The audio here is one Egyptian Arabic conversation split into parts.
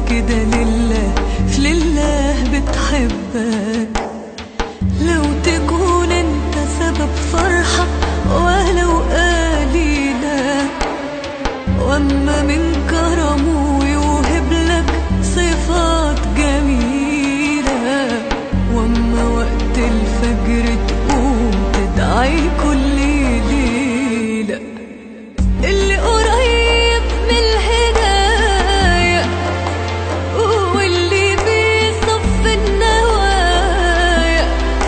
كده لله في لله بتحبك لو تكون انت سبب فرحة ولو قليلة واما من كرمه يوهب لك صفات جميلة واما وقت الفجر تقوم تدعي كل ليلة اللي قريب من الهداية واللي بيصف النوايا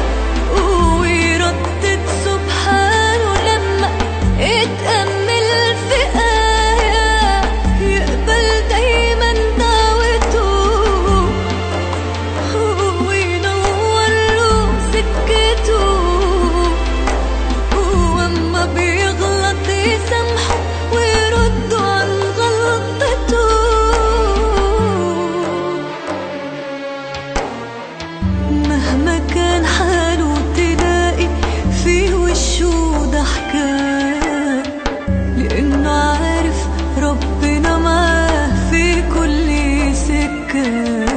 ويردد سبحانه لما اتأمل في آية يقبل دايما دعوته وينور له سكته واما بيغلط يسامحه ويرد عن غلطته مهما كان حاله تلاقي في وشه ضحكة لأنه عارف ربنا معاه في كل سكة